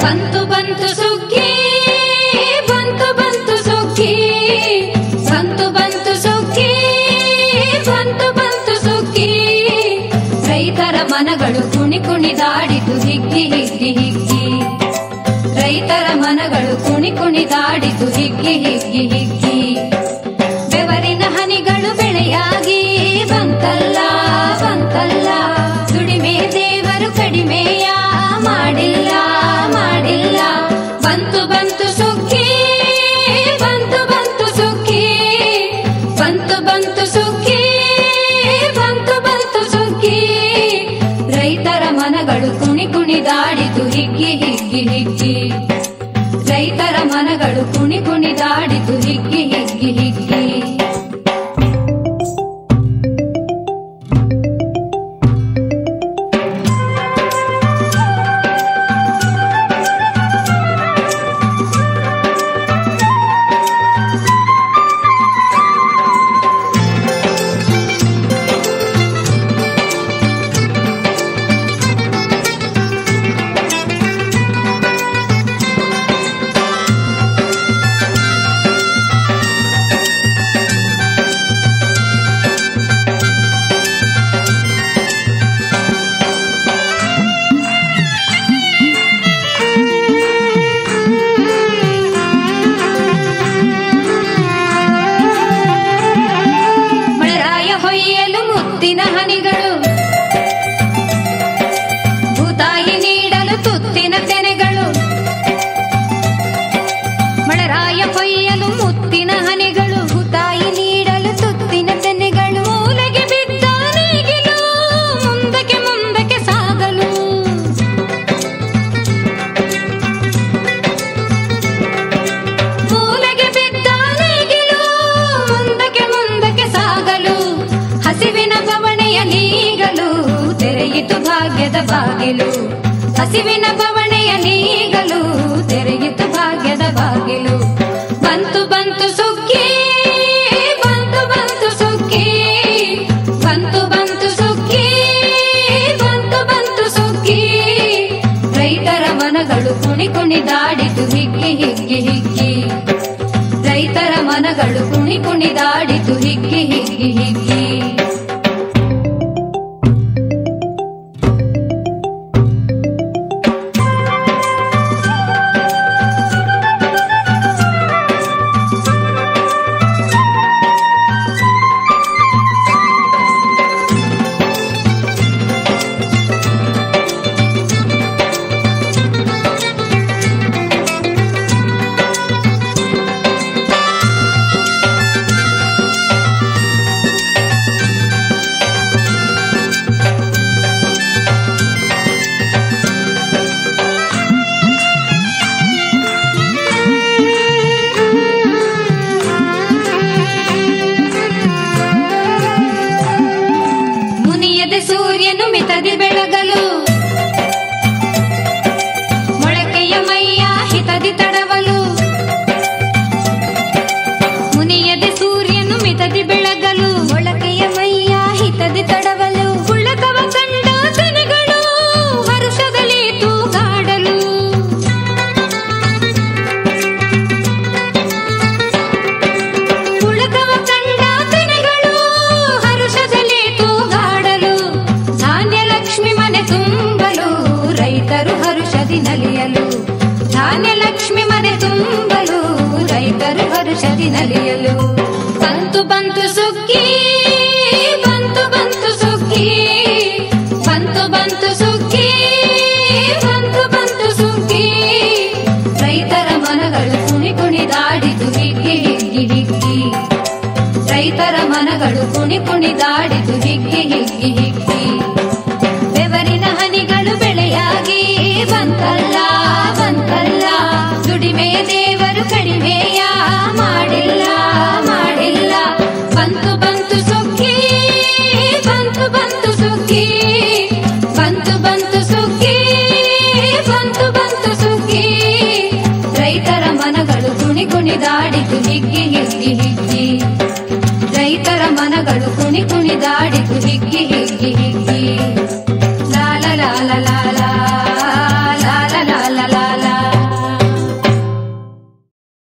ಬಂತು ಬಂತು ಸುಗ್ಗಿ ಬಂತು ಬಂತು ಸುಗ್ಗಿ ಬಂತು ಬಂತು ಸುಗ್ಗಿ ಬಂತು ಬಂತು ಸುಗ್ಗಿ ರೈತರ ಮನಗಳು ಕುಣಿ ಕುಣಿದಾಡಿತು ಹಿಗ್ಗಿ ಹಿಗ್ಗಿ ಹಿಗ್ಗಿ ರೈತರ ಮನಗಳು ಕುಣಿ ಕುಣಿದಾಡಿತು ಹಿಗ್ಗಿ ಹಿಗ್ಗಿ ಹಿಗ್ಗಿ ಬೆವರಿನ ಹನಿಗಳು ಬೆಳೆಯಾಗಿ ಬಂತಲ್ಲ ಬಂತಲ್ಲ ದುಡಿಮೆ ದೇವರು ಕಡಿಮೆಯ ಮಾಡಿಲ್ಲ ಮಾಡಿಲ್ಲ ಬಂತು ಬಂತು ಸುಗ್ಗಿ ಬಂತು ಬಂತು ಸುಗ್ಗಿ ಬಂತು ಬಂತು ಸುಗ್ಗಿ ಬಂತು ಬಂತು ಸುಗ್ಗಿ ರೈತರ ಮನಗಳು ಕುಣಿ ಕುಣಿದಾಡಿತು ಹಿಗ್ಗಿ ಹಿಗ್ಗಿ ಹಿಗ್ಗಿ ರೈತರ ಮನಗಳು ಕುಣಿ ಕುಣಿದಾಡಿತು ಹಿಗ್ಗಿ ಹಿಗ್ಗಿ ಹಿಗ್ಗಿ ಮಳೆರಾಯ ಹೊಯ್ಯಲು ಮುತ್ತಿನ ಹನಿಗಳು ಭೂತಾಯಿ ನೀಡಲು ತುತ್ತಿನ ತೆನೆಗಳು ಮಳೆರಾಯ ಹೊಯ್ಯಲು ಮುತ್ತಿನ ಹನಿಗಳು ಭೂತಾಯಿ ನೀಡಲು ತುತ್ತಿನ ತೆನೆಗಳು ಮೂಲೆಗೆ ಬಿದ್ದ ನೇಗಿಲು ಮುಂದಕ್ಕೆ ಮುಂದಕ್ಕೆ ಸಾಗಲು ಮೂಲೆಗೆ ಬಿದ್ದ ನೇಗಿಲು ಮುಂದಕ್ಕೆ ಮುಂದಕ್ಕೆ ಸಾಗಲು ಹಸಿವಿನ ಬವಣೆಯ ನೀಗಲು ತೆರೆಯಿತು ಭಾಗ್ಯದ ಬಾಗಿಲು ಹಸಿವಿನ ಬವಣೆಯ ನೀಗಲು ತೆರೆಯಿತು ಭಾಗ್ಯದ ಬಾಗಿಲು ಬಂತು ಬಂತು ಸುಗ್ಗಿ ಬಂತು ಬಂತು ಸುಗ್ಗಿ ಬಂತು ಬಂತು ಸುಗ್ಗಿ ಬಂತು ಬಂತು ಸುಗ್ಗಿ ರೈತರ ಮನಗಳು ಕುಣಿ ಕುಣಿದಾಡಿತು ಹಿಗ್ಗಿ ಹಿಗ್ಗಿ ಹಿಗ್ಗಿ ರೈತರ ಮನಗಳು ಕುಣಿ ಕುಣಿದಾಡಿತು ಹಿಗ್ಗಿ ಹಿಗ್ಗಿ ಹಿಗ್ಗಿ ಮುನಿಯದೆ ಸೂರ್ಯನು ಮಿತದಿ ಬೆಳಗಲು ಮೊಳಕೆಯ ಮೈಯ ಹಿತದಿ ತಡವಲು ಮುನಿಯದೆ ಸೂರ್ಯನು ಮಿತದಿ ಬೆಳಗಲು ಮೊಳಕೆಯ ಮೈಯ ಹಿತದಿ ತಡವಲು ಉಳ್ಳಕವ ಕಂಡ ತೆನೆಗಳು ಹರುಷದಲ್ಲಿ ತೂಗಾಡಲು ಉಳಕವ ಕಂಡ ತೆನೆಗಳು ಹರುಷದಲ್ಲಿ ತೂಗಾಡಲು ಧಾನ್ಯ ಲಕ್ಷ್ಮಿ ಮನೆ ತುಂಬಲು ರೈತರು ಹರುಷದಿ ನಲಿಯಲು ಧಾನ್ಯ ಲಕ್ಷ್ಮಿ ಮನೆ ತುಂಬಲು ರೈತರು ಹರುಷದಿ ನಲಿಯಲು ಬಂತು ಬಂತು ಸುಗ್ಗಿ ಬಂತು ಬಂತು ಸುಗ್ಗಿ ಬಂತು ಬಂತು ಸುಗ್ಗಿ ಬಂತು ಬಂತು ಸುಗ್ಗಿ ರೈತರ ಮನಗಳು ಕುಣಿ ಕುಣಿದಾಡಿತು ಹಿಗ್ಗಿ ಹಿಗ್ಗಿ ಹಿಗ್ಗಿ ರೈತರ ಮನಗಳು ಕುಣಿ ಕುಣಿದಾಡಿತು ಹಿಗ್ಗಿ ಹಿಗ್ಗಿ ಹಿಗ್ಗಿ ಬೆವರಿನ ಹನಿಗಳು ಬೆಳೆಯಾಗಿ ಬಂತಲ್ಲ ಬಂತಲ್ಲ ದುಡಿಮೆ ದೇವರು ಕಡಿಮೆಯ ಮಾಡಿಲ್ಲ ಮಾಡಿಲ್ಲ ಬಂತು ಬಂತು ಸುಗ್ಗಿ ಬಂತು ಬಂತು ಸುಗ್ಗಿ ಬಂತು ಬಂತು ಸುಗ್ಗಿ ಬಂತು ಬಂತು ಸುಗ್ಗಿ ರೈತರ ಮನಗಳು ಕುಣಿ ಕುಣಿದಾಡಿತು ಹಿಗ್ಗಿ ಹಿಗ್ಗಿ ಹಿಗ್ಗಿ ರೈತರ ಮನಗಳು ಕುಣಿ ಕುಣಿದಾಡಿತು ಹಿಗ್ಗಿ